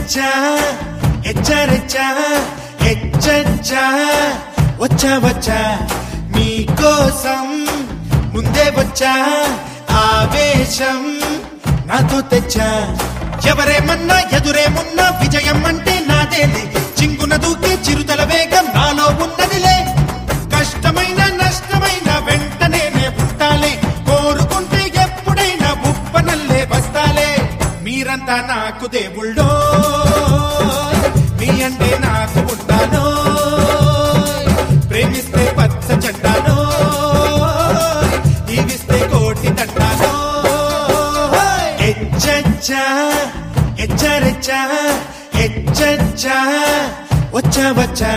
ఎచ్చచ్చా ఎచ్చరెచ్చా ఎచ్చచ్చా వచ్చా వచ్చా మీకోసం ముందే వచ్చా ఆవేశం నాతో తెచ్చా ఎవరేమన్నా ఎదురేమున్నా విజయం అంటే నాదేలే చింగున దూకే చిరుతల వేగం నాలో ఉన్నదిలే కష్టమైన నష్టమైన వెంటనే నే ఉంటాలే కోరుకుంటే ఎప్పుడైనా ఉప్పనల్లే వస్తాలే మీరంతా నాకు దేవుళ్ళో మీ అంటే నాకు ఉంటానో ప్రేమిస్తే పచ్చ చెడ్డానో దీవిస్తే కోటి తంటానో ఎచ్చచ్చా ఎచ్చరెచ్చా ఎచ్చచ్చా వచ్చా వచ్చా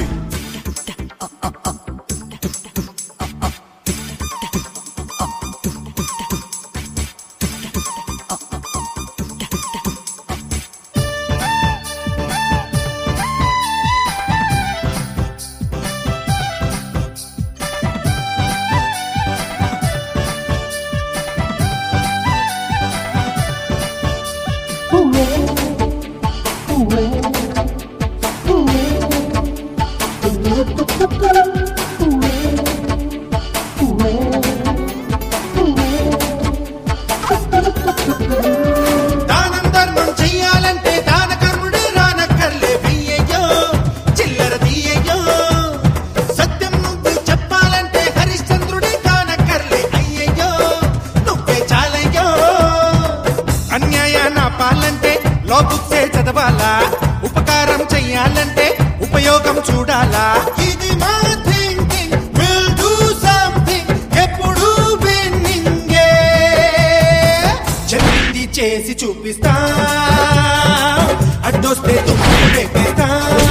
దానం ధర్మం చెయ్యాలంటే దాన కర్ముడే రానక్కర్లే వెయ్యయ్యో చిల్లర తీయయ్యో సత్యం నువ్వు చెప్పాలంటే హరిశ్చంద్రుడే కానక్కర్లే అయ్యయ్యో నువ్వే చాలయ్యో అన్యాయాన్ని ఆపాలంటే లోపుక్సే చదవాలా ఉపకారం చెయ్యాలంటే ఉపయోగం చూడాలా ఇది మా థింకింగ్ విల్ డూ సంథింగ్ ఎప్పుడు విన్నింగే చెప్పింది చేసి చూపిస్తా అడ్డొస్తే తుమ్ము రేపిస్తా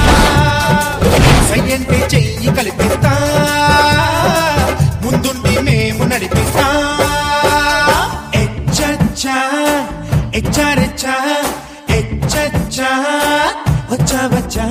సయ్యంటే చెయ్యి కలిపిస్తా ముందుండి మేము నడిపిస్తా ఎచ్చచ్చా ఎచ్చారెచ్చా ఎచ్చచ్చా వచ్చా వచ్చా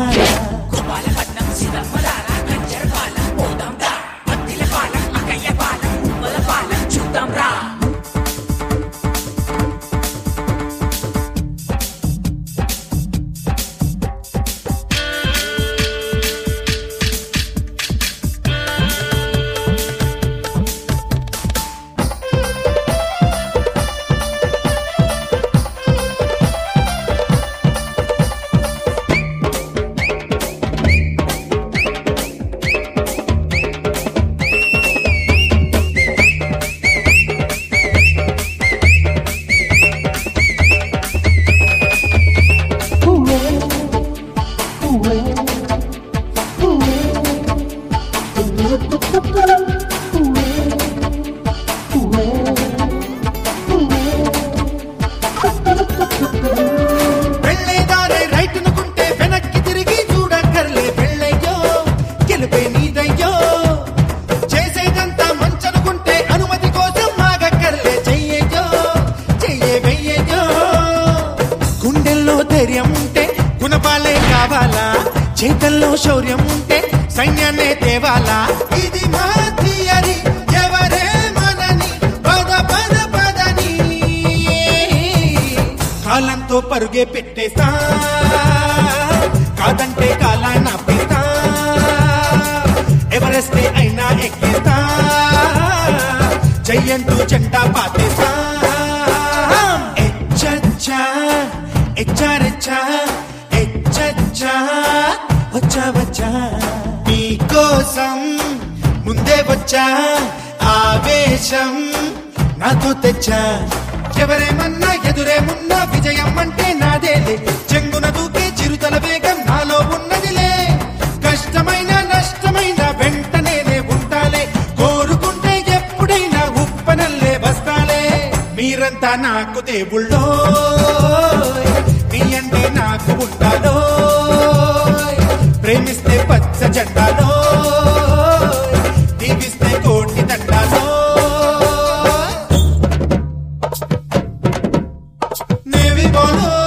వెళ్ళేదారే రైట్ అనుకుంటే వెనక్కి తిరిగి చూడక్కర్లే వెళ్ళయ్యో గెలిపే నీదయ్యో చేసేదంతా మంచనుకుంటే అనుమతి కోసం మాగక్కర్లే చెయ్యయ్యో చెయ్యే వెయ్యయ్యో గుండెల్లో ధైర్యం ఉంటే గుణపాలే కావాలా చేతల్లో శౌర్యం ఉంటే సైన్యాన్నే తేవాలా ఇది మా థియరీ ఎవరే మనని పద పద పదని కాలంతో పరుగే పెట్టేస్తా కాదంటే కాలాన్న పెడతా ఎవరెస్టే అయినా ఎక్కేస్తా చెయ్యంటూ జెండా పాతేస్తా ఎచ్చచ్చా ఎచ్చారెచ్చా ఎచ్చచ్చా వచ్చా వచ్చా మీకోసం ముందే వచ్చా ఆవేశం నాతో తెచ్చా ఎవరేమన్నా ఎదురేమున్నా విజయం అంటే నాదేలే చెంగున దూకే చిరుతల వేగం నాలో ఉన్నదిలే కష్టమైన నష్టమైన వెంటనే నే ఉంటాలే కోరుకుంటే ఎప్పుడైనా ఉప్పనల్లే వస్తాలే మీరంతా నాకు దేవుళ్ళో మీ అంటే నాకు ఉంటాలో ప్రేమిస్తే పచ్చ జెండాలో దీవిస్తే కోటి దండాలో నేవి బోలో